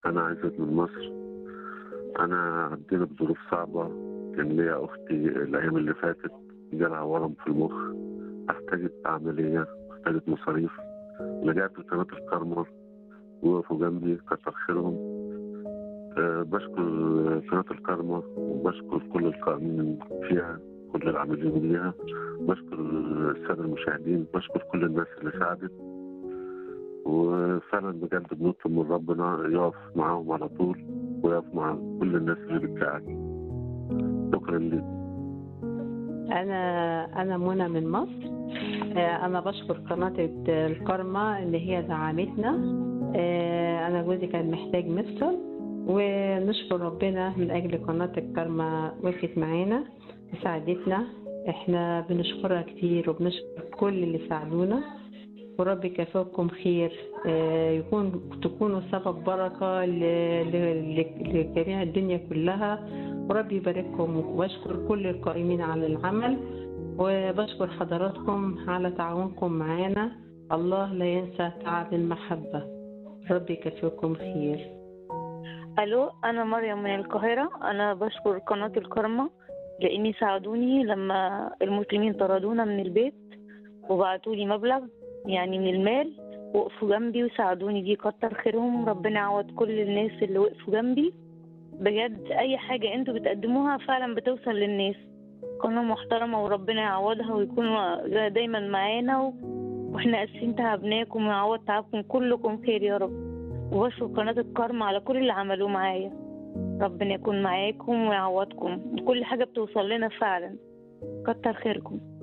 أنا عايزة من مصر أنا عدينا بظروف صعبة كان ليا أختي الأيام اللي فاتت جالها ورم في المخ احتاجت عملية واحتاجت مصاريف لجأت لقناة الكرمة وقفوا جنبي كتر خيرهم أه بشكر قناة الكرمة وبشكر كل القائمين فيها كل العاملين بيها بشكر السادة المشاهدين بشكر كل الناس اللي ساعدت وفعلا بجد بنطلب من ربنا يقف معاهم على طول ويقف مع كل الناس اللي بتساعد شكرا لكم أنا أنا منى من مصر آه، أنا بشكر قناة الكرمة إن هي دعمتنا آه، أنا جوزي كان محتاج مفصل ونشكر ربنا من أجل قناة الكرمة وقفت معانا وساعدتنا إحنا بنشكرها كتير وبنشكر كل اللي ساعدونا ورب يكافئكم خير آه، يكون تكونوا سبب بركة ل- ل- ل- لجميع الدنيا كلها ورب يبارككم وبشكر كل القائمين على العمل وبشكر حضراتكم على تعاونكم معنا الله لا ينسى تعب المحبة رب يكافئكم خير الو انا مريم من القاهره انا بشكر قناه الكرمه لاني ساعدوني لما المسلمين طردونا من البيت وبعتوا لي مبلغ يعني من المال وقفوا جنبي وساعدوني دي كتر خيرهم ربنا يعوض كل الناس اللي وقفوا جنبي بجد اي حاجه انتوا بتقدموها فعلا بتوصل للناس قناه محترمه وربنا يعوضها ويكون دايما معانا و... واحنا اسفين تعبناكم ويعوض تعبكم كلكم خير يا رب وبشكر قناة الكرم على كل اللي عملوه معايا ربنا يكون معاكم ويعوضكم كل حاجة بتوصل لنا فعلا كتر خيركم